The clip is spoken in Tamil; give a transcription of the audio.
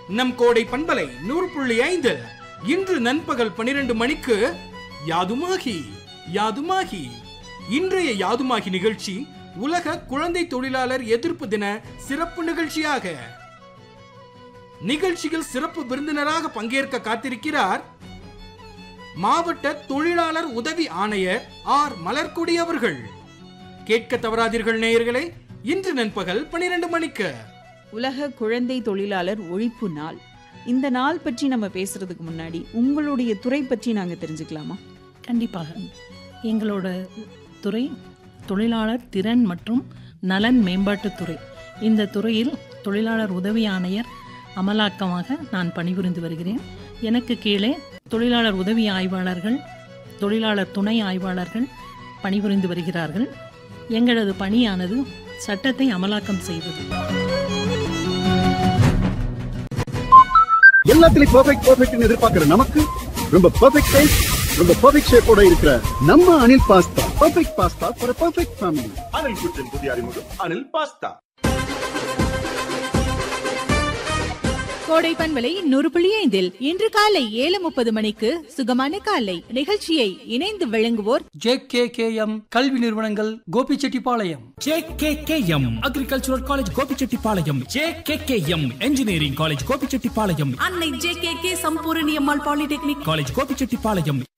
நம் கோடை பண்பலை நூறு புள்ளி ஐந்து இன்று நண்பகல் பனிரெண்டு மணிக்கு யாதுமாகி யாதுமாகி இன்றைய யாதுமாகி நிகழ்ச்சி உலக குழந்தை தொழிலாளர் எதிர்ப்பு தின சிறப்பு நிகழ்ச்சியாக நிகழ்ச்சியில் சிறப்பு விருந்தினராக பங்கேற்க காத்திருக்கிறார் மாவட்ட தொழிலாளர் உதவி ஆணையர் ஆர் மலர்கொடி அவர்கள் கேட்க தவறாதீர்கள் நேயர்களே இன்று நண்பகல் பனிரெண்டு மணிக்கு உலக குழந்தை தொழிலாளர் ஒழிப்பு நாள் இந்த நாள் பற்றி நம்ம பேசுறதுக்கு முன்னாடி உங்களுடைய துறை பற்றி நாங்க தெரிஞ்சுக்கலாமா கண்டிப்பாக எங்களோட துறை தொழிலாளர் திறன் மற்றும் நலன் மேம்பாட்டுத் துறை இந்த துறையில் தொழிலாளர் உதவி ஆணையர் அமலாக்கமாக நான் பணிபுரிந்து வருகிறேன் எனக்கு கீழே தொழிலாளர் உதவி ஆய்வாளர்கள் தொழிலாளர் துணை ஆய்வாளர்கள் பணிபுரிந்து வருகிறார்கள் எங்களது பணியானது சட்டத்தை அமலாக்கம் செய்வது எல்லாத்துலயும் பெர்ஃபெக்ட் பெர்ஃபெக்ட்னு எதிர்பார்க்கிற நமக்கு ரொம்ப பெர்ஃபெக்ட் டேஸ்ட் ரொம்ப பெர்ஃபெக்ட் ஷேப்போட இருக்கிற நம்ம Anil pasta perfect pasta for perfect family Anil குற்றின் புதிய அறிமுகம் அனில் பாஸ்தா கோடை பண்பலை நூறு புள்ளி ஐந்தில் இன்று காலை ஏழு முப்பது மணிக்கு சுகமான காலை நிகழ்ச்சியை இணைந்து வழங்குவோர் ஜேகேகேஎம் கல்வி நிறுவனங்கள் Gobichettipalayam JKKM agricultural college Gobichettipalayam JKKM engineering college Gobichettipalayam Annai J K K Sampoorani Ammal polytechnic college Gobichettipalayam